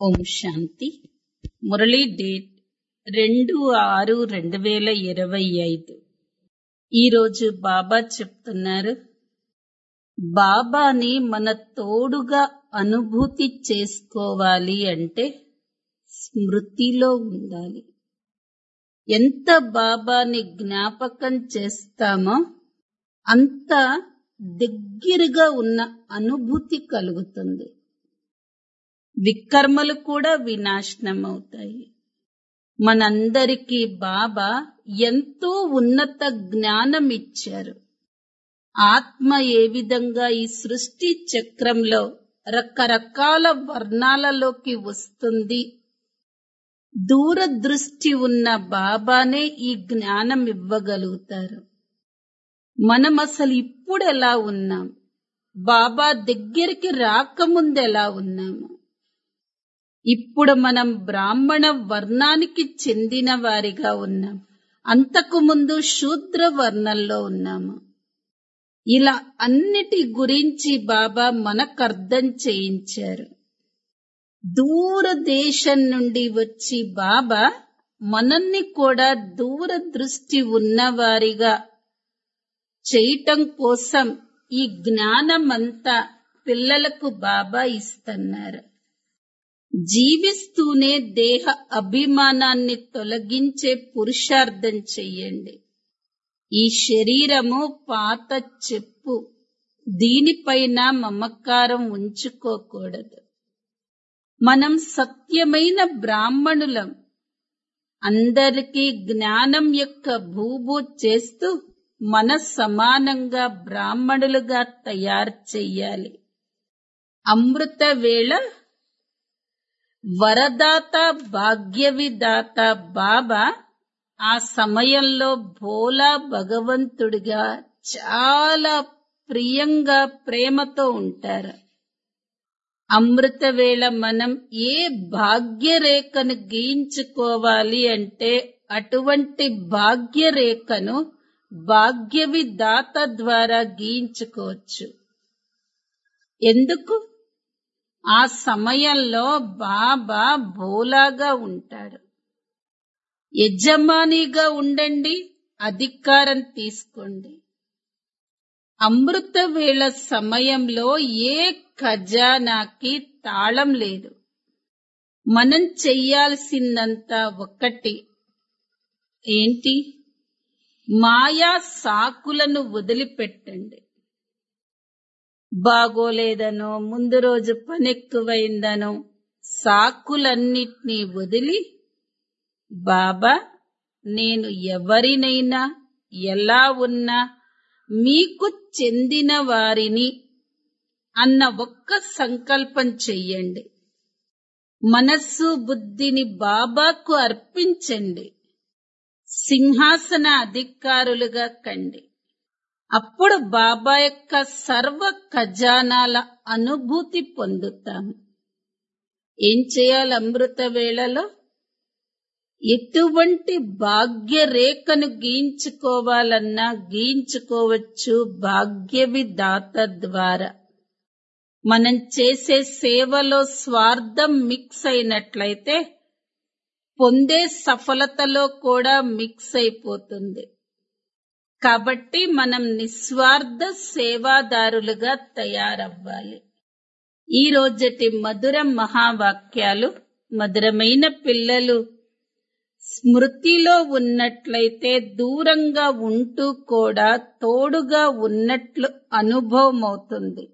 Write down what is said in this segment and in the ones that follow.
ఓం శాంతి Murali date రెండు ఆరు రెండు వేల ఇరవై ఐదు ఈరోజు బాబా చెప్తున్నారు బాబాని మన తోడుగా అనుభూతి చేసుకోవాలి అంటే స్మృతిలో ఉండాలి ఎంత బాబాని జ్ఞాపకం చేస్తామో అంత దగ్గరగా ఉన్న అనుభూతి కలుగుతుంది వికర్మలు కూడా వినాశనమవుతాయి మనందరికీ బాబా ఎంతో ఉన్నత జ్ఞానం ఇచ్చారు ఆత్మ ఏ విధంగా ఈ సృష్టి చక్రంలో రకరకాల వర్ణాలలోకి వస్తుంది దూరదృష్టి ఉన్న బాబానే ఈ జ్ఞానం ఇవ్వగలుగుతారు మనం అసలు ఇప్పుడు ఎలా ఉన్నాం బాబా దగ్గరికి రాకముందు ఎలా ఉన్నాము ఇప్పుడు మనం బ్రాహ్మణ వర్ణానికి చెందిన వారిగా ఉన్నాం అంతకు ముందు శూద్ర వర్ణంలో ఉన్నాము ఇలా అన్నిటి గురించి బాబా మనకు అర్థం చేయించారు దూరదేశం నుండి వచ్చి బాబా మనల్ని కూడా దూరదృష్టి ఉన్నవారిగా చేయటం కోసం ఈ జ్ఞానమంతా పిల్లలకు బాబా ఇస్తున్నారు జీవిస్తూనే దేహ అభిమానాన్ని తొలగించే పురుషార్థం చెయ్యండి ఈ శరీరము పాత చెప్పు దీనిపైన మమకారం ఉంచుకోకూడదు మనం సత్యమైన బ్రాహ్మణులం అందరికీ జ్ఞానం యొక్క భూభూ చేస్తూ మన సమానంగా బ్రాహ్మణులుగా తయారు చెయ్యాలి అమృత వేళ వరదాత భాగ్యవిదాత బాబా ఆ సమయంలో భోలా భగవంతుడిగా చాలా ప్రియంగా ప్రేమతో ఉంటారు అమృత వేళ మనం ఏ భాగ్యరేఖను గీయించుకోవాలి అంటే అటువంటి భాగ్యరేఖను భాగ్యవిదాత ద్వారా గీయించుకోవచ్చు ఎందుకు ఆ సమయంలో బాబా భోలాగా ఉంటాడు యజమానిగా ఉండండి అధికారం తీసుకోండి అమృత వేళ సమయంలో ఏ ఖజానాకి తాళం లేదు మనం చెయ్యాల్సిందంతా ఒక్కటి ఏంటి మాయా సాకులను వదిలిపెట్టండి బాగోలేదనో ముందు రోజు పనెక్కువైందనో సాకులన్నిటినీ వదిలి బాబా నేను ఎవరినైనా ఎలా ఉన్నా మీకు చెందిన వారిని అన్న ఒక్క సంకల్పం చెయ్యండి మనస్సు బుద్ధిని బాబాకు అర్పించండి సింహాసన అధికారులుగా కండి అప్పుడు బాబా యొక్క సర్వ ఖజానాల అనుభూతి పొందుతాము ఏం చేయాలి అమృత వేళలో ఎటువంటి భాగ్యరేఖను గీయించుకోవాలన్నా గీయించుకోవచ్చు భాగ్యవిదాత ద్వారా మనం చేసే సేవలో స్వార్థం మిక్స్ అయినట్లయితే పొందే సఫలతలో కూడా మిక్స్ అయిపోతుంది కాబట్టి మనం నిస్వార్థ సేవాదారులుగా తయారవ్వాలి ఈ రోజటి మధుర మహావాక్యాలు మధురమైన పిల్లలు స్మృతిలో ఉన్నట్లయితే దూరంగా ఉంటూ కూడా తోడుగా ఉన్నట్లు అనుభవం అవుతుంది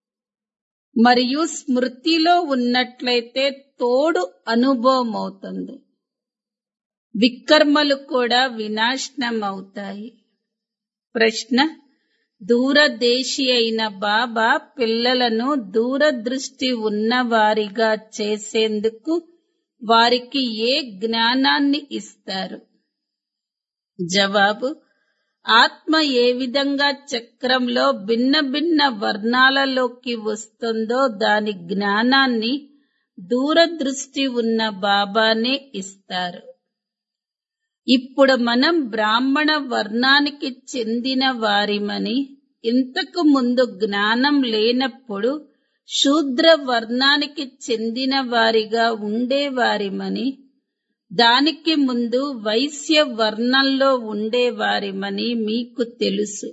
మరియు స్మృతిలో ఉన్నట్లయితే తోడు అనుభవం అవుతుంది వికర్మలు కూడా వినాశనం అవుతాయి ప్రశ్న దూరదేశి అయిన బాబా పిల్లలను దూరదృష్టి ఉన్నవారిగా చేసేందుకు వారికి ఏ జ్ఞానాన్ని ఇస్తారు జవాబు ఆత్మ ఏ విధంగా చక్రంలో భిన్న భిన్న వర్ణాలలోకి వస్తుందో దాని జ్ఞానాన్ని దూరదృష్టి ఉన్న బాబానే ఇస్తారు ఇప్పుడు మనం బ్రాహ్మణ వర్ణానికి చెందిన వారిమని ఇంతకు ముందు జ్ఞానం లేనప్పుడు శూద్ర వర్ణానికి చెందిన వారిగా ఉండేవారిమని దానికి ముందు వైశ్య వర్ణంలో ఉండేవారిమని మీకు తెలుసు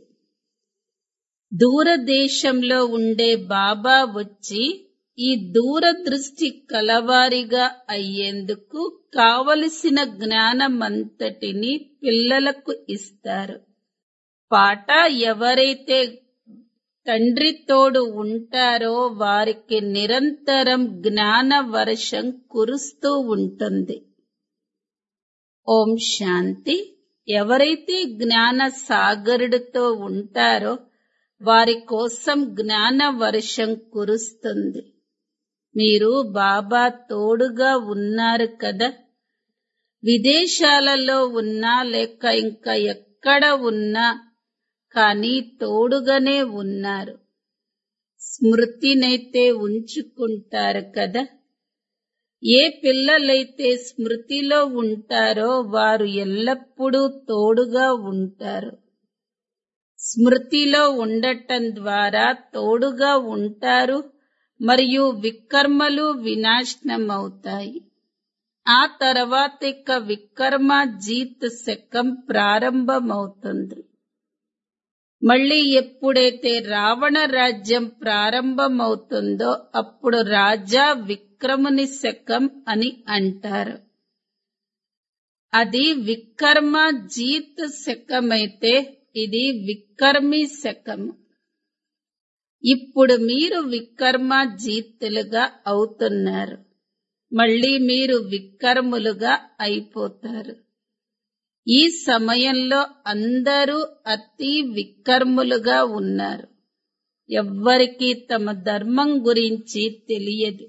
దూరదేశంలో ఉండే బాబా వచ్చి ఈ దూరదృష్టి కలవారిగా అయ్యేందుకు కావలసిన జ్ఞానమంతటిని పిల్లలకు ఇస్తారు పాట ఎవరైతే తండ్రి తోడు ఉంటారో వారికి నిరంతరం జ్ఞాన వర్షం కురుస్తూ ఉంటుంది ఓం శాంతి ఎవరైతే జ్ఞాన సాగరుడితో ఉంటారో వారి కోసం జ్ఞాన వర్షం కురుస్తుంది మీరు బాబా తోడుగా ఉన్నారు కదా విదేశాలలో ఉన్నా లేక ఇంకా ఎక్కడ ఉన్నా కానీ తోడుగానే ఉన్నారు స్మృతినైతే ఉంచుకుంటారు కదా ఏ పిల్లలైతే స్మృతిలో ఉంటారో వారు ఎల్లప్పుడూ తోడుగా ఉంటారు స్మృతిలో ఉండటం ద్వారా తోడుగా ఉంటారు మరియు వికర్మలు వినాశనం అవుతాయి ఆ తర్వాత ఇక వికర్మ జీత్ శకం ప్రారంభమవుతుంది మళ్ళీ ఎప్పుడైతే రావణ రాజ్యం ప్రారంభమవుతుందో అప్పుడు రాజా విక్రముని శకం అని అంటారు అది వికర్మ జీత్ శకమైతే ఇది వికర్మి శకము ఇప్పుడు మీరు వికర్మ జీతులుగా అవుతున్నారు మళ్ళీ మీరు వికర్ములుగా అయిపోతారు ఈ సమయంలో అందరూ అతి వికర్ములుగా ఉన్నారు ఎవ్వరికీ తమ ధర్మం గురించి తెలియదు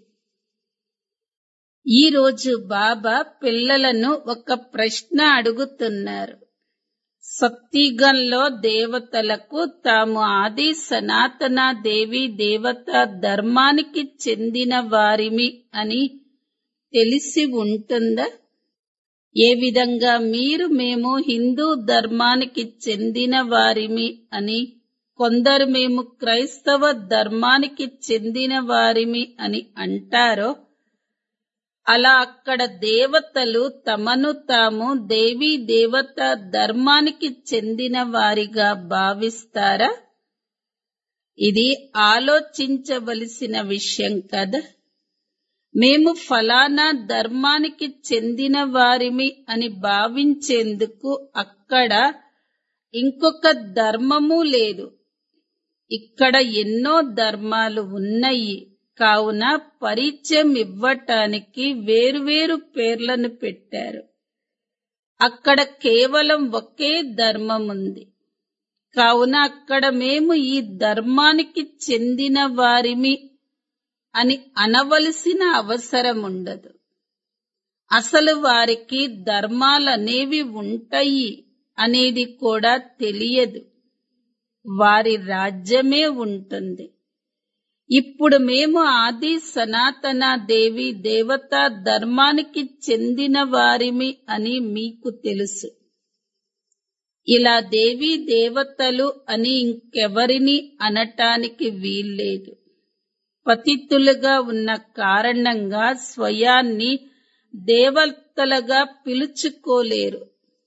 ఈ రోజు బాబా పిల్లలను ఒక ప్రశ్న అడుగుతున్నారు సత్తిగంలో దేవతలకు తాము ఆది సనాతన దేవి దేవత ధర్మానికి చెందిన వారిమి అని తెలిసి ఉంటుందా ఏ విధంగా మీరు మేము హిందూ ధర్మానికి చెందిన వారిమి అని కొందరు మేము క్రైస్తవ ధర్మానికి చెందిన వారిమి అని అంటారో అలా అక్కడ దేవతలు తమను తాము దేవీ దేవత ధర్మానికి చెందిన వారిగా భావిస్తారా ఇది ఆలోచించవలసిన విషయం కదా మేము ఫలానా ధర్మానికి చెందిన వారిమి అని భావించేందుకు అక్కడ ఇంకొక ధర్మము లేదు ఇక్కడ ఎన్నో ధర్మాలు ఉన్నాయి కావున పరిచయం ఇవ్వటానికి వేరువేరు పేర్లను పెట్టారు అక్కడ కేవలం ఒకే ధర్మం ఉంది కావున అక్కడ మేము ఈ ధర్మానికి చెందిన వారిమి అని అనవలసిన అవసరం ఉండదు అసలు వారికి ధర్మాలనేవి ఉంటాయి అనేది కూడా తెలియదు వారి రాజ్యమే ఉంటుంది ఇప్పుడు మేము ఆది సనాతన దేవి దేవతా ధర్మానికి చెందిన వారిమి అని మీకు తెలుసు ఇలా దేవీ దేవతలు అని ఇంకెవరిని అనటానికి వీల్లేదు పతితులుగా ఉన్న కారణంగా స్వయాన్ని దేవతలుగా పిలుచుకోలేరు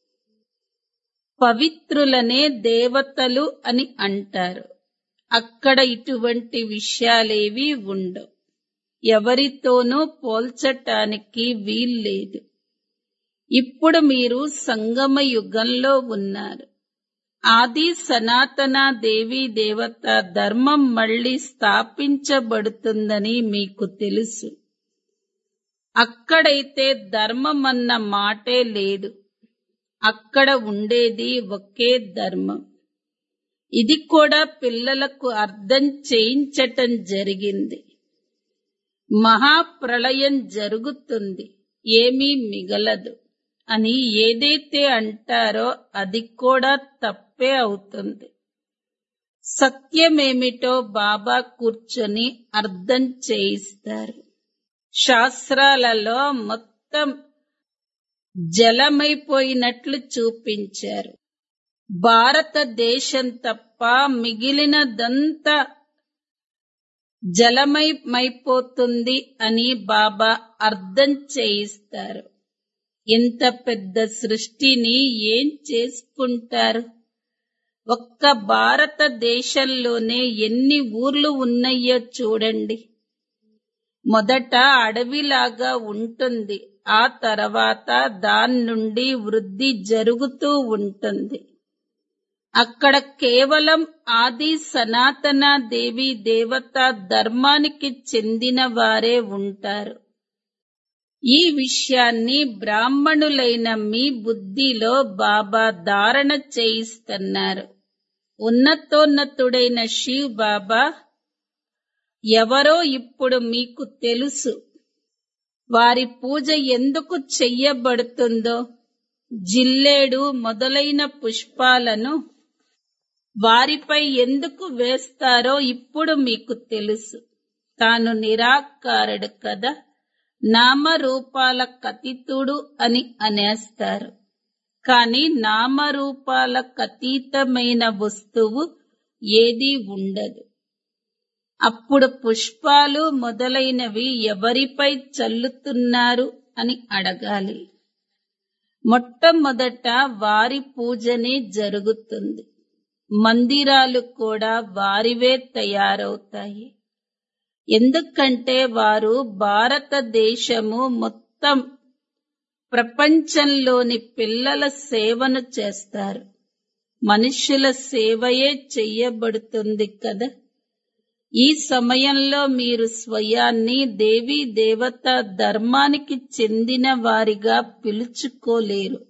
పవిత్రులనే దేవతలు అని అంటారు అక్కడ ఇటువంటి విషయాలేవి ఉండవు ఎవరితోనూ పోల్చటానికి వీల్లేదు ఇప్పుడు మీరు సంగమ యుగంలో ఉన్నారు ఆది సనాతన దేవి దేవత ధర్మం మళ్ళీ స్థాపించబడుతుందని మీకు తెలుసు అక్కడైతే ధర్మం అన్న మాటే లేదు అక్కడ ఉండేది ఒకే ధర్మం ఇది కూడా పిల్లలకు అర్థం చేయించటం జరిగింది మహాప్రళయం జరుగుతుంది ఏమీ మిగలదు అని ఏదైతే అంటారో అది కూడా తప్పే అవుతుంది సత్యమేమిటో బాబా కూర్చొని అర్థం చేయిస్తారు శాస్త్రాలలో మొత్తం జలమైపోయినట్లు చూపించారు భారతదేశం తప్ప మిగిలినదంతా జలమయమైపోతుంది అని బాబా అర్థం చేయిస్తారు ఇంత పెద్ద సృష్టిని ఏం చేసుకుంటారు ఒక్క భారతదేశంలోనే ఎన్ని ఊర్లు ఉన్నాయో చూడండి మొదట అడవిలాగా ఉంటుంది ఆ తర్వాత దాని నుండి వృద్ధి జరుగుతూ ఉంటుంది అక్కడ కేవలం ఆది సనాతన దేవి దేవత ధర్మానికి చెందిన వారే ఉంటారు ఈ విషయాన్ని బ్రాహ్మణులైన మీ బుద్ధిలో బాబా ధారణ చేయిస్తున్నారు ఉన్నతోన్నతుడైన శివ్ బాబా ఎవరో ఇప్పుడు మీకు తెలుసు వారి పూజ ఎందుకు చెయ్యబడుతుందో జిల్లేడు మొదలైన పుష్పాలను వారిపై ఎందుకు వేస్తారో ఇప్పుడు మీకు తెలుసు తాను నిరాకారుడు కదా నామరూపాల కతితుడు అని అనేస్తారు కాని నామరూపాల కతీతమైన వస్తువు ఏదీ ఉండదు అప్పుడు పుష్పాలు మొదలైనవి ఎవరిపై చల్లుతున్నారు అని అడగాలి మొట్టమొదట వారి పూజనే జరుగుతుంది మందిరాలు కూడా వారివే తయారవుతాయి ఎందుకంటే వారు భారతదేశము మొత్తం ప్రపంచంలోని పిల్లల సేవను చేస్తారు మనుషుల సేవయే చెయ్యబడుతుంది కదా ఈ సమయంలో మీరు స్వయాన్ని దేవీ దేవత ధర్మానికి చెందిన వారిగా పిలుచుకోలేరు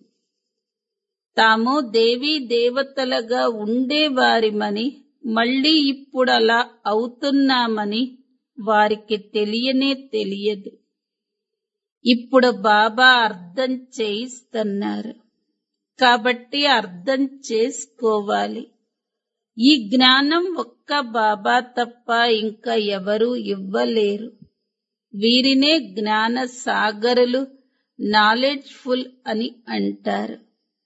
తాము దేవీ దేవతలుగా ఉండేవారిమని మళ్ళీ ఇప్పుడు అలా అవుతున్నామని వారికి తెలియనే తెలియదు ఇప్పుడు బాబా అర్థం చేయిస్తున్నారు కాబట్టి అర్థం చేసుకోవాలి ఈ జ్ఞానం ఒక్క బాబా తప్ప ఇంకా ఎవరూ ఇవ్వలేరు వీరినే జ్ఞాన సాగరులు నాలెడ్జ్ఫుల్ అని అంటారు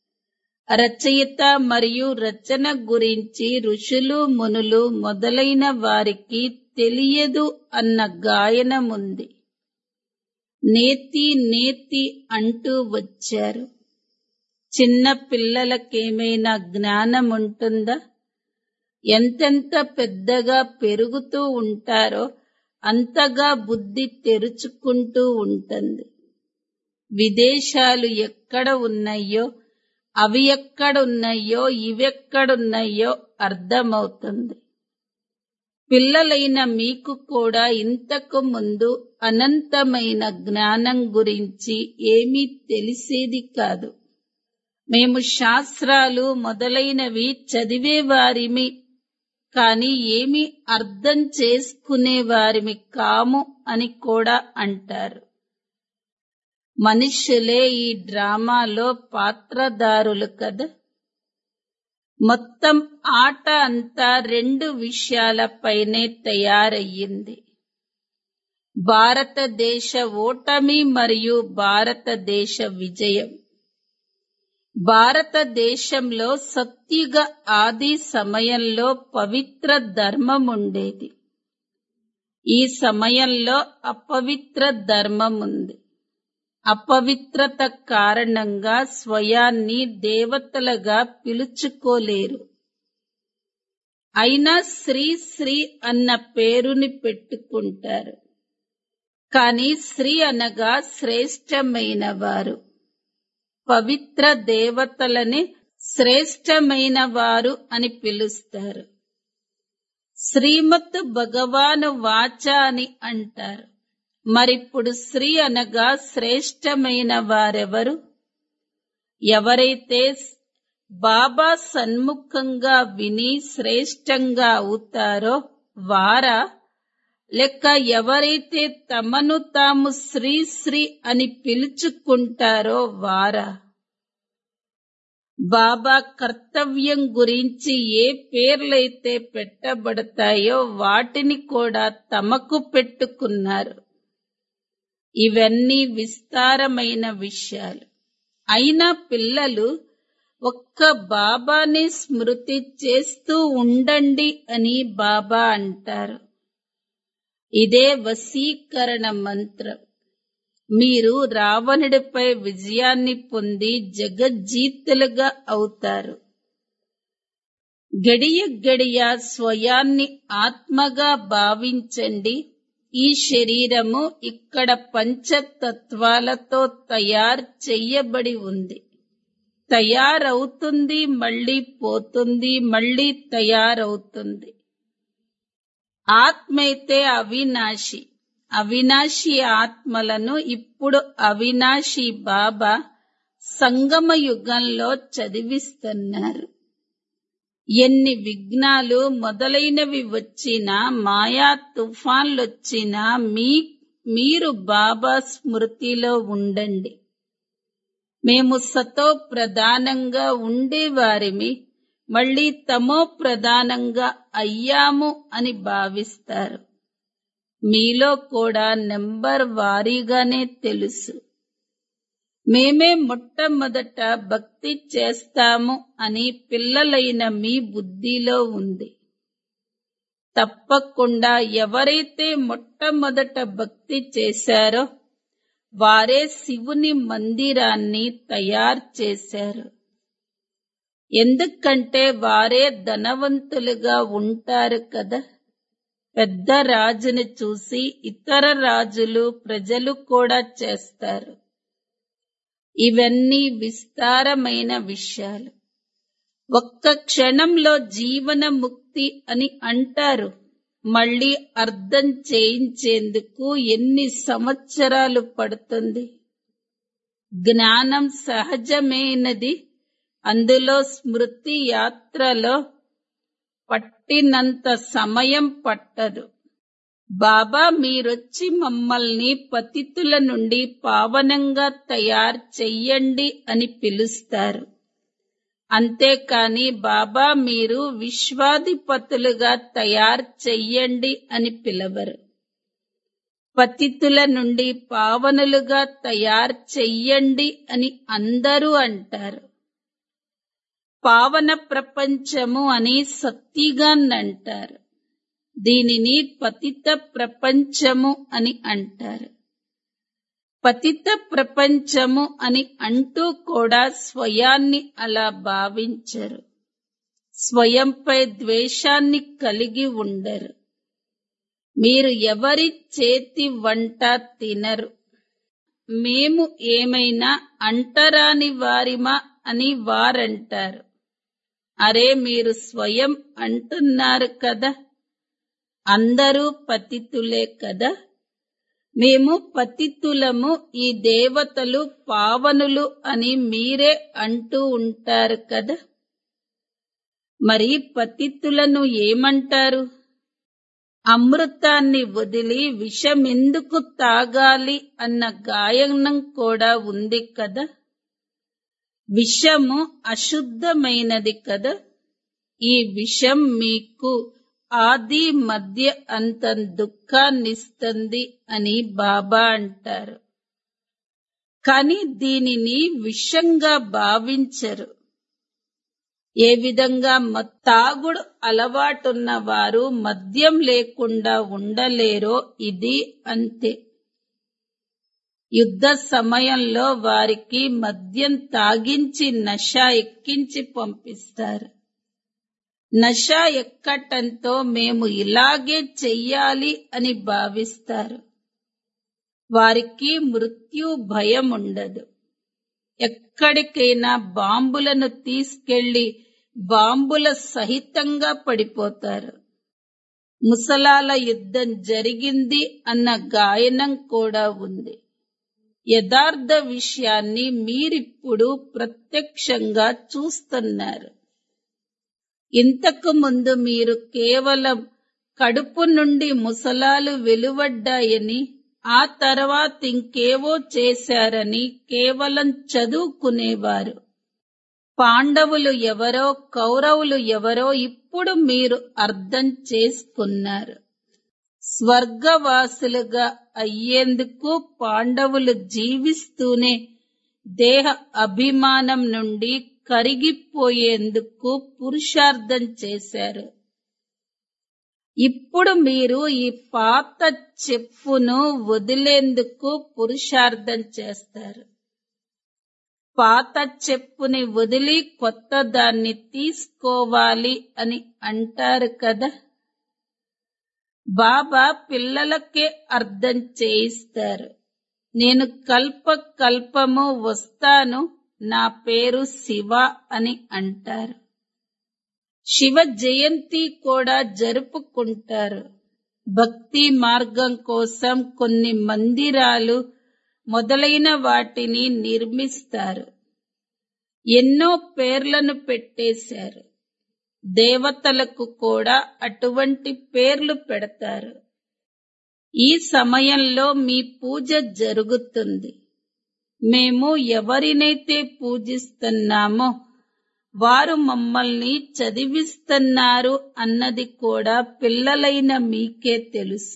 రచయిత మరియు రచన గురించి ఋషులు మునులు మొదలైన వారికి తెలియదు అన్న గాయనముంది నేతి నేతి అంటూ వచ్చారు చిన్న పిల్లలకేమైనా జ్ఞానం ఉంటుందా ఎంతెంత పెద్దగా పెరుగుతూ ఉంటారో అంతగా బుద్ధి తెరుచుకుంటూ ఉంటుంది విదేశాలు ఎక్కడ ఉన్నాయో అవి ఎక్కడున్నాయో ఇవెక్కడున్నాయో అర్థమవుతుంది పిల్లలైన మీకు కూడా ఇంతకు ముందు అనంతమైన జ్ఞానం గురించి ఏమీ తెలిసేది కాదు మేము శాస్త్రాలు మొదలైనవి చదివేవారిమి కాని ఏమి అర్థం చేసుకునేవారిమి కాము అని కూడా అంటారు మనుష్యులే ఈ డ్రామాలో పాత్రదారులు కదా మొత్తం ఆట అంతా రెండు విషయాలపైనే తయారయ్యింది భారతదేశ ఓటమి మరియు భారతదేశ విజయం భారతదేశంలో సత్యుగ ఆది సమయంలో పవిత్ర ధర్మం ఉండేది ఈ సమయంలో అపవిత్ర ధర్మం ఉంది అపవిత్రత కారణంగా స్వయాన్ని దేవతలుగా పిలుచుకోలేరు అయినా శ్రీ శ్రీ అన్న పేరుని పెట్టుకుంటారు కాని శ్రీ అనగా శ్రేష్టమైన వారు పవిత్ర దేవతలని శ్రేష్టమైన వారు అని పిలుస్తారు శ్రీమత్ భగవాను వాచ అని అంటారు మరిప్పుడు శ్రీ అనగా శ్రేష్టమైన వారెవరు ఎవరైతే బాబా సన్ముఖంగా విని శ్రేష్టంగా అవుతారో వారా లేక ఎవరైతే తమను తాము శ్రీ శ్రీ అని పిలుచుకుంటారో వారా బాబా కర్తవ్యం గురించి ఏ పేర్లైతే పెట్టబడతాయో వాటిని కూడా తమకు పెట్టుకున్నారు ఇవన్నీ విస్తారమైన విషయాలు అయినా పిల్లలు ఒక్క బాబాని స్మృతి చేస్తూ ఉండండి అని బాబా అంటారు ఇదే వశీకరణ మంత్రం మీరు రావణుడిపై విజయాన్ని పొంది జగజ్జీతులుగా అవుతారు గడియ గడియ స్వయాన్ని ఆత్మగా భావించండి ఈ శరీరము ఇక్కడ పంచతత్వాలతో తయారు చెయ్యబడి ఉంది తయారవుతుంది మళ్ళీ పోతుంది మళ్ళీ తయారవుతుంది ఆత్మైతే అవినాశి అవినాశి ఆత్మలను ఇప్పుడు అవినాశి బాబా సంగమ యుగంలో చదివిస్తున్నారు ఎన్ని విఘ్నాలు మొదలైనవి వచ్చినా మాయా తుఫాన్లొచ్చినా మీ మీరు బాబా స్మృతిలో ఉండండి మేము సతో ప్రధానంగా ఉండేవారిమి మళ్ళీ తమో ప్రధానంగా అయ్యాము అని భావిస్తారు మీలో కూడా నెంబర్ వారీగానే తెలుసు మేమే మొట్టమొదట భక్తి చేస్తాము అని పిల్లలైన మీ బుద్ధిలో ఉంది తప్పకుండా ఎవరైతే మొట్టమొదట భక్తి చేశారో వారే శివుని మందిరాన్ని తయారు చేశారు ఎందుకంటే వారే ధనవంతులుగా ఉంటారు కదా పెద్ద రాజుని చూసి ఇతర రాజులు ప్రజలు కూడా చేస్తారు ఇవన్నీ విస్తారమైన విషయాలు ఒక్క క్షణంలో జీవన ముక్తి అని అంటారు మళ్ళీ అర్థం చేయించేందుకు ఎన్ని సంవత్సరాలు పడుతుంది జ్ఞానం సహజమైనది అందులో స్మృతి యాత్రలో పట్టినంత సమయం పట్టదు బాబా మీరొచ్చి మమ్మల్ని పతితుల నుండి పావనంగా తయారు చెయ్యండి అని పిలుస్తారు అంతేకాని బాబా మీరు విశ్వాధిపతులుగా తయారు చెయ్యండి అని పిలవరు పతితుల నుండి పావనులుగా తయారు చెయ్యండి అని అందరూ అంటారు పావన ప్రపంచము అని సత్తిగాన్నంటారు దీనిని పతిత ప్రపంచము అని అంటారు పతిత ప్రపంచము అని అంటూ కూడా స్వయాన్ని అలా భావించరు స్వయంపై ద్వేషాన్ని కలిగి ఉండరు మీరు ఎవరి చేతి వంట తినరు మేము ఏమైనా అంటరాని వారిమా అని వారంటారు అరే మీరు స్వయం అంటున్నారు కదా అందరూ పతితులే కదా మేము పతితులము ఈ దేవతలు పావనులు అని మీరే అంటూ ఉంటారు కదా మరి పతితులను ఏమంటారు అమృతాన్ని వదిలి విషమెందుకు తాగాలి అన్న గాయనం కూడా ఉంది కదా విషము అశుద్ధమైనది కదా ఈ విషం మీకు ఆది మధ్య అంతం దుఃఖాన్నిస్తుంది అని బాబా అంటారు కాని దీనిని విషంగా భావించరు ఏ విధంగా తాగుడు అలవాటున్న వారు మద్యం లేకుండా ఉండలేరో ఇది అంతే యుద్ధ సమయంలో వారికి మద్యం తాగించి నష ఎక్కించి పంపిస్తారు నష ఎక్కటంతో మేము ఇలాగే చెయ్యాలి అని భావిస్తారు వారికి మృత్యు భయం ఉండదు ఎక్కడికైనా బాంబులను తీసుకెళ్లి బాంబుల సహితంగా పడిపోతారు ముసలాల యుద్ధం జరిగింది అన్న గాయనం కూడా ఉంది యథార్థ విషయాన్ని మీరిప్పుడు ప్రత్యక్షంగా చూస్తున్నారు ఇంతకు ముందు మీరు కేవలం కడుపు నుండి ముసలాలు వెలువడ్డాయని ఆ తర్వాత ఇంకేవో చేశారని కేవలం చదువుకునేవారు పాండవులు ఎవరో కౌరవులు ఎవరో ఇప్పుడు మీరు అర్థం చేసుకున్నారు స్వర్గవాసులుగా అయ్యేందుకు పాండవులు జీవిస్తూనే దేహ అభిమానం నుండి కరిగిపోయేందుకు పురుషార్థం చేశారు ఇప్పుడు మీరు ఈ పాత చెప్పును వదిలేందుకు పురుషార్థం చేస్తారు పాత చెప్పుని వదిలి కొత్త దాన్ని తీసుకోవాలి అని అంటారు కదా బాబా పిల్లలకే అర్థం చేయిస్తారు నేను కల్ప కల్పము వస్తాను నా పేరు శివ అని అంటారు శివ జయంతి కూడా జరుపుకుంటారు భక్తి మార్గం కోసం కొన్ని మందిరాలు మొదలైన వాటిని నిర్మిస్తారు ఎన్నో పేర్లను పెట్టేశారు దేవతలకు కూడా అటువంటి పేర్లు పెడతారు ఈ సమయంలో మీ పూజ జరుగుతుంది మేము ఎవరినైతే పూజిస్తున్నామో వారు మమ్మల్ని చదివిస్తున్నారు అన్నది కూడా పిల్లలైన మీకే తెలుసు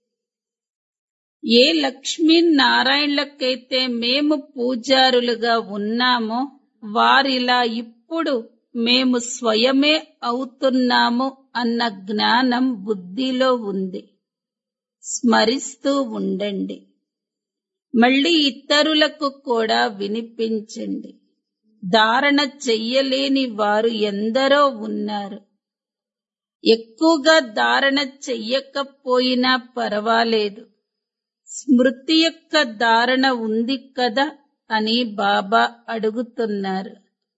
ఏ లక్ష్మీనారాయణలకైతే మేము పూజారులుగా ఉన్నామో వారిలా ఇప్పుడు మేము స్వయమే అవుతున్నాము అన్న జ్ఞానం బుద్ధిలో ఉంది స్మరిస్తూ ఉండండి మళ్ళీ ఇతరులకు కూడా వినిపించండి ధారణ చెయ్యలేని వారు ఎందరో ఉన్నారు ఎక్కువగా ధారణ చెయ్యకపోయినా పర్వాలేదు స్మృతి యొక్క ధారణ ఉంది కదా అని బాబా అడుగుతున్నారు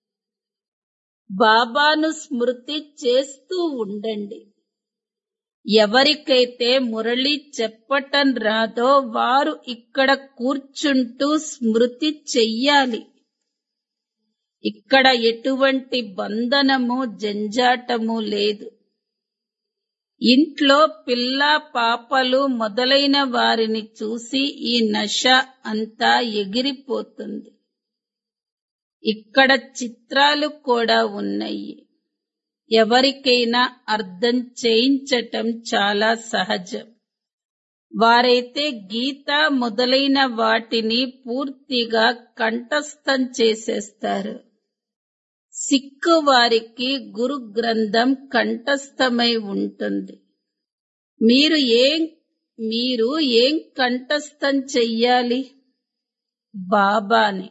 బాబాను స్మృతి చేస్తూ ఉండండి ఎవరికైతే మురళి చెప్పటం రాదో వారు ఇక్కడ కూర్చుంటూ స్మృతి చెయ్యాలి ఇక్కడ ఎటువంటి బంధనము జంజాటము లేదు ఇంట్లో పిల్ల పాపలు మొదలైన వారిని చూసి ఈ నష అంతా ఎగిరిపోతుంది ఇక్కడ చిత్రాలు కూడా ఉన్నాయి ఎవరికైనా అర్థం చేయించటం చాలా సహజం వారైతే గీత మొదలైన వాటిని పూర్తిగా కంఠస్థం చేసేస్తారు సిక్కు వారికి గురు గ్రంథం కంఠస్థమై ఉంటుంది మీరు ఏం మీరు ఏం కంఠస్థం చెయ్యాలి బాబాని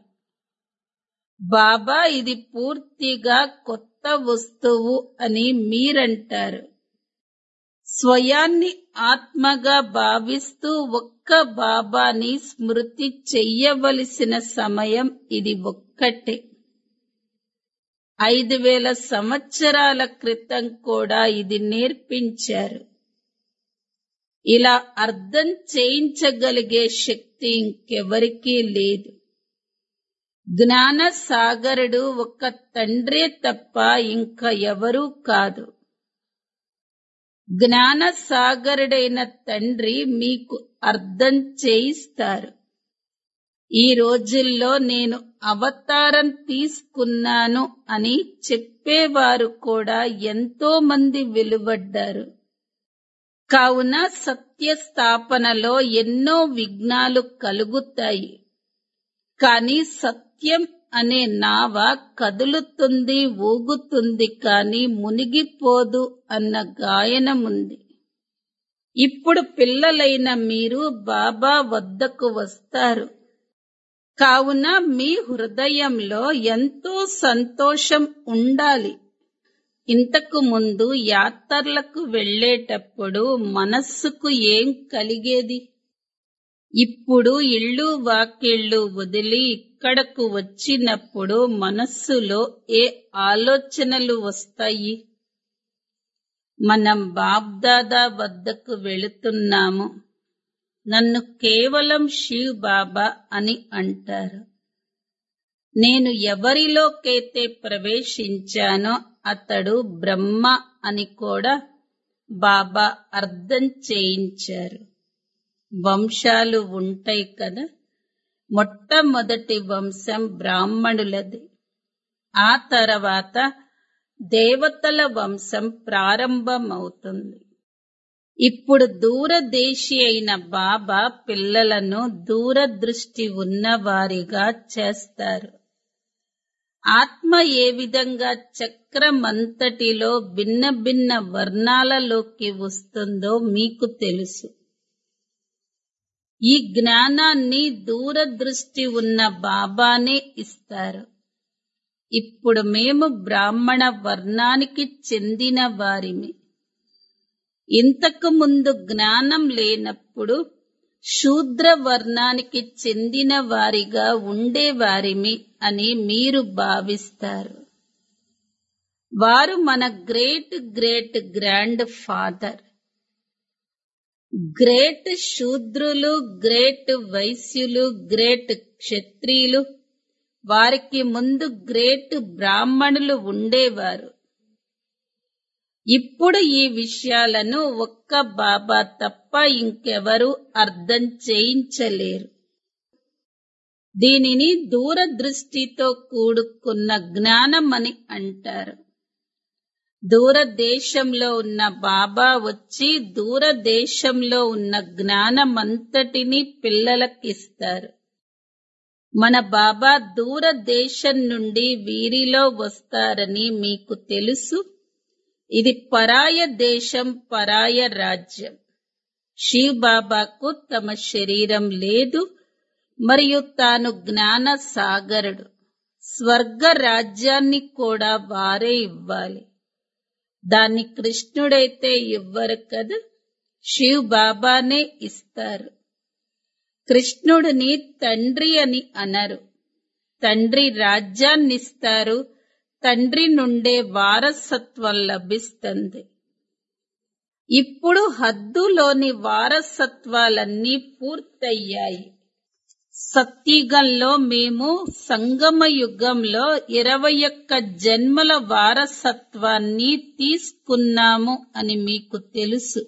బాబా ఇది పూర్తిగా కొత్త వస్తువు అని మీరంటారు స్వయాన్ని ఆత్మగా భావిస్తూ ఒక్క బాబాని స్మృతి చెయ్యవలసిన సమయం ఇది ఒక్కటే ఐదు వేల సంవత్సరాల క్రితం కూడా ఇది నేర్పించారు ఇలా అర్థం చేయించగలిగే శక్తి ఇంకెవరికీ లేదు జ్ఞాన సాగరుడు ఒక తండ్రే తప్ప ఇంకా ఎవరూ కాదు జ్ఞాన సాగరుడైన తండ్రి మీకు అర్థం చేయిస్తారు ఈ రోజుల్లో నేను అవతారం తీసుకున్నాను అని చెప్పేవారు కూడా ఎంతో మంది వెలువడ్డారు కావున సత్య స్థాపనలో ఎన్నో విఘ్నాలు కలుగుతాయి కానీ సత్యం అనే నావ కదులుతుంది ఊగుతుంది కానీ మునిగిపోదు అన్న గాయనముంది ఇప్పుడు పిల్లలైన మీరు బాబా వద్దకు వస్తారు కావున మీ హృదయంలో ఎంతో సంతోషం ఉండాలి ఇంతకు ముందు యాత్రలకు వెళ్ళేటప్పుడు మనస్సుకు ఏం కలిగేది ఇప్పుడు ఇళ్ళు వాకిళ్ళు వదిలి ఇక్కడకు వచ్చినప్పుడు మనస్సులో ఏ ఆలోచనలు వస్తాయి మనం బాబ్దాదా వద్దకు వెళుతున్నాము నన్ను కేవలం శివ్ బాబా అని అంటారు నేను ఎవరిలోకైతే ప్రవేశించానో అతడు బ్రహ్మ అని కూడా బాబా అర్థం చేయించారు వంశాలు ఉంటాయి కదా మొట్టమొదటి వంశం బ్రాహ్మణులది ఆ తర్వాత దేవతల వంశం ప్రారంభమవుతుంది ఇప్పుడు దూరదేశి అయిన బాబా పిల్లలను దూరదృష్టి ఉన్నవారిగా చేస్తారు ఆత్మ ఏ విధంగా చక్రమంతటిలో భిన్న భిన్న వర్ణాలలోకి వస్తుందో మీకు తెలుసు ఈ జ్ఞానాన్ని దూరదృష్టి ఉన్న బాబానే ఇస్తారు ఇప్పుడు మేము బ్రాహ్మణ వర్ణానికి చెందిన వారిమి ఇంతకు ముందు జ్ఞానం లేనప్పుడు శూద్ర వర్ణానికి చెందిన వారిగా ఉండేవారిమి అని మీరు భావిస్తారు వారు మన great great grand father great శూద్రులు గ్రేట్ వైశ్యులు గ్రేట్ క్షత్రియులు వారికి ముందు గ్రేట్ బ్రాహ్మణులు ఉండేవారు ఇప్పుడు ఈ విషయాలను ఒక్క బాబా తప్ప ఇంకెవరూ అర్థం చేయించలేరు దీనిని దూరదృష్టితో కూడుకున్న జ్ఞానమని అంటారు దూరదేశంలో ఉన్న బాబా వచ్చి దూరదేశంలో ఉన్న జ్ఞానమంతటిని పిల్లలకిస్తారు మన బాబా దూరదేశం నుండి వీరిలో వస్తారని మీకు తెలుసు ఇది పరాయ దేశం పరాయ రాజ్యం శివ్ బాబాకు తమ శరీరం లేదు మరియు తాను జ్ఞాన సాగరుడు స్వర్గ రాజ్యాన్ని కూడా వారే ఇవ్వాలి దాన్ని కృష్ణుడైతే ఇవ్వరు కదా శివ్ బాబానే ఇస్తారు కృష్ణుడిని తండ్రి అని అనరు తండ్రి రాజ్యాన్నిస్తారు తండ్రి నుండే వారసత్వం లభిస్తుంది ఇప్పుడు హద్దులోని వారసత్వాలన్నీ పూర్తయ్యాయి సత్యుగంలో మేము సంగమ యుగంలో ఇరవై ఒక్క జన్మల వారసత్వాన్ని తీసుకున్నాము అని మీకు తెలుసు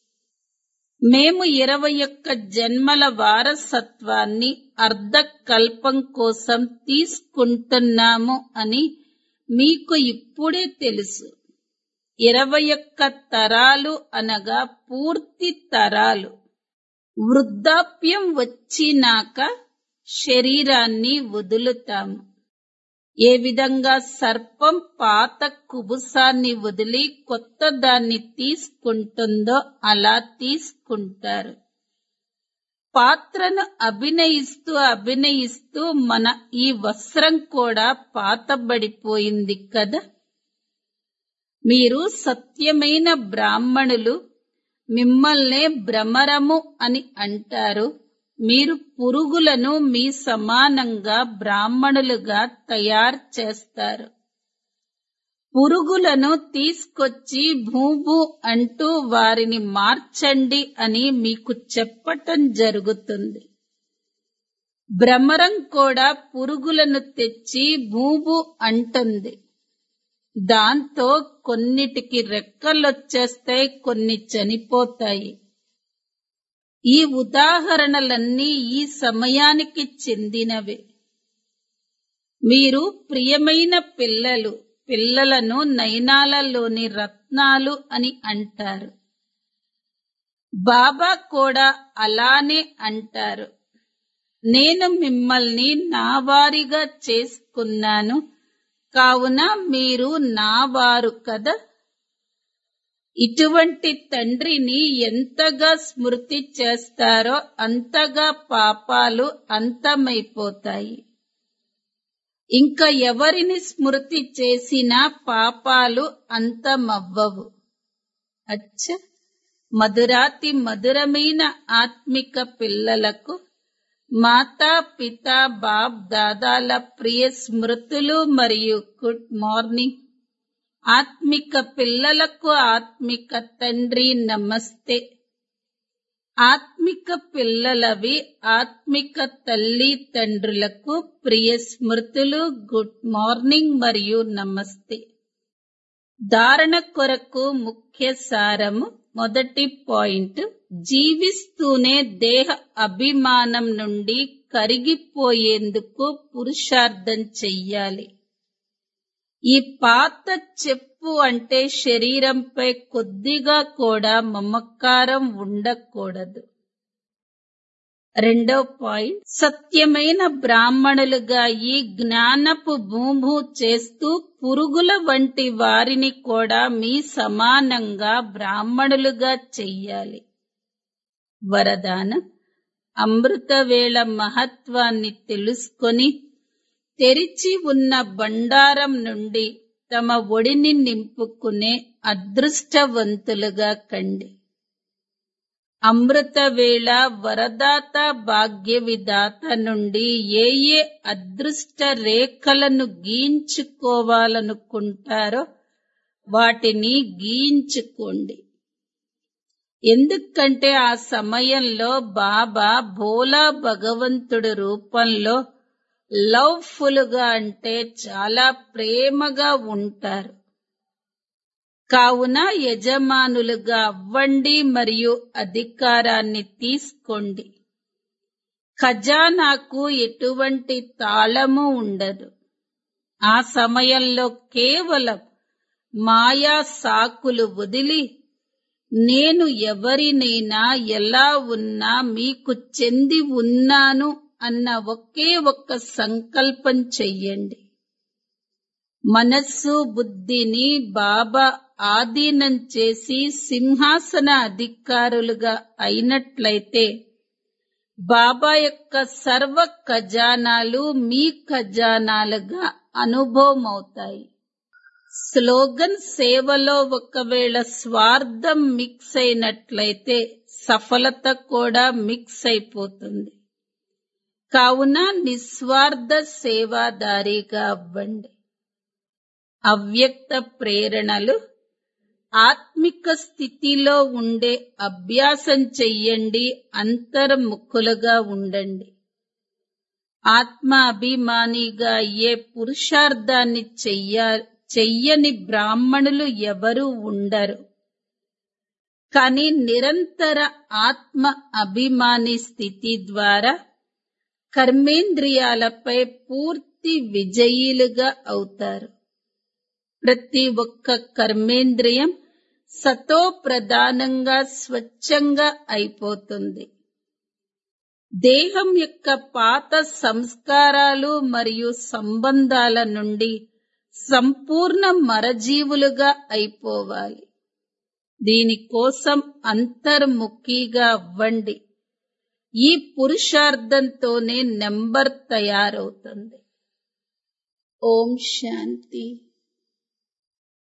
మేము ఇరవై ఒక్క జన్మల వారసత్వాన్ని అర్ధకల్పం కోసం తీసుకుంటున్నాము అని మీకు ఇప్పుడే తెలుసు ఇరవై ఒక్క తరాలు అనగా పూర్తి తరాలు వృద్ధాప్యం వచ్చినాక శరీరాన్ని వదులుతాము ఏ విధంగా సర్పం పాత కుబుసాన్ని వదిలి కొత్త దాన్ని తీసుకుంటుందో అలా తీసుకుంటారు పాత్రను అభినయిస్తూ అభినయిస్తూ మన ఈ వస్త్రం కూడా పాతబడిపోయింది కదా మీరు సత్యమైన బ్రాహ్మణులు మిమ్మల్నే భ్రమరము అని అంటారు మీరు పురుగులను మీ సమానంగా బ్రాహ్మణులుగా తయారు చేస్తారు పురుగులను తీసుకొచ్చి భూభు అంటూ వారిని మార్చండి అని మీకు చెప్పటం జరుగుతుంది భ్రమరం కూడా పురుగులను తెచ్చి భూభు అంటుంది దాంతో కొన్నిటికి రెక్కలొచ్చేస్తాయి కొన్ని చనిపోతాయి ఈ ఉదాహరణలన్నీ ఈ సమయానికి చెందినవే మీరు ప్రియమైన పిల్లలు పిల్లలను నయనాలలోని రత్నాలు అని అంటారు బాబా కూడా అలానే అంటారు నేను మిమ్మల్ని నా వారిగా చేసుకున్నాను కావున మీరు నా వారు కదా ఇటువంటి తండ్రిని ఎంతగా స్మృతి చేస్తారో అంతగా పాపాలు అంతమైపోతాయి ఇంకా ఎవరిని స్మృతి చేసినా పాపాలు అంతమవ్వవు అచ్చ మధురాతి మధురమైన ఆత్మిక పిల్లలకు మాతా పిత బాప్ దాదాల ప్రియ స్మృతులు మరియు గుడ్ మార్నింగ్ ఆత్మిక పిల్లలకు ఆత్మిక తండ్రి నమస్తే ఆత్మిక పిల్లలవి ఆత్మిక తల్లి తండ్రులకు ప్రియ స్మృతులు గుడ్ మార్నింగ్ మరియు నమస్తే ధారణ కొరకు ముఖ్య సారము మొదటి పాయింట్ జీవిస్తూనే దేహ అభిమానం నుండి కరిగిపోయేందుకు పురుషార్థం చెయ్యాలి ఈ పాత చెప్పు అంటే శరీరంపై కొద్దిగా కూడా మమకారం ఉండకూడదు రెండో పాయింట్ సత్యమైన బ్రాహ్మణులుగా ఈ జ్ఞానపు భూభూ చేస్తూ పురుగుల వంటి వారిని కూడా మీ సమానంగా బ్రాహ్మణులుగా చెయ్యాలి వరదానం అమృతవేళ మహత్వాన్ని తెలుసుకొని తెరిచి ఉన్న బండారం నుండి తమ ఒడిని నింపుకునే అదృష్టవంతులుగా కండి అమృతవేళ వరదాత భాగ్య విదాత నుండి ఏ ఏ అదృష్ట రేఖలను గీయించుకోవాలనుకుంటారో వాటిని గీయించుకోండి ఎందుకంటే ఆ సమయంలో బాబా భోలా భగవంతుడి రూపంలో లవ్ఫుల్ గా అంటే చాలా ప్రేమగా ఉంటారు కావున యజమానులుగా అవ్వండి మరియు అధికారాన్ని తీసుకోండి ఖజానాకు ఎటువంటి తాళము ఉండదు ఆ సమయంలో కేవలం మాయా సాకులు వదిలి నేను ఎవరినైనా ఎలా ఉన్నా మీకు చెంది ఉన్నాను అన్న ఒకే ఒక్క సంకల్పం చెయ్యండి మనస్సు బుద్ధిని బాబా ఆధీనం చేసి సింహాసన అధికారులుగా అయినట్లయితే బాబా యొక్క సర్వ ఖజానాలు మీ ఖజానాలుగా అనుభవమవుతాయి స్లోగన్ సేవలో ఒకవేళ స్వార్థం మిక్స్ అయినట్లయితే సఫలత కూడా మిక్స్ అయిపోతుంది కావున నిస్వార్థ సేవాదారిగా అవ్వండి అవ్యక్త ప్రేరణలు ఆత్మిక స్థితిలో ఉండే అభ్యాసం చెయ్యండి అంతర్ముఖులుగా ఉండండి ఆత్మ అభిమానిగా అయ్యే పురుషార్థాన్ని చెయ్య చెయ్యని బ్రాహ్మణులు ఎవరూ ఉండరు కానీ నిరంతర ఆత్మ అభిమాని స్థితి ద్వారా కర్మేంద్రియాలపై పూర్తి విజయీలుగా అవుతారు ప్రతి ఒక్క కర్మేంద్రియం సతో ప్రధానంగా స్వచ్ఛంగా అయిపోతుంది దేహం యొక్క పాత సంస్కారాలు మరియు సంబంధాల నుండి సంపూర్ణ మరజీవులుగా అయిపోవాలి దీనికోసం అంతర్ముఖిగా అవ్వండి ఈ పురుషార్థంతోనే నెంబర్ తయారవుతుంది ఓం శాంతి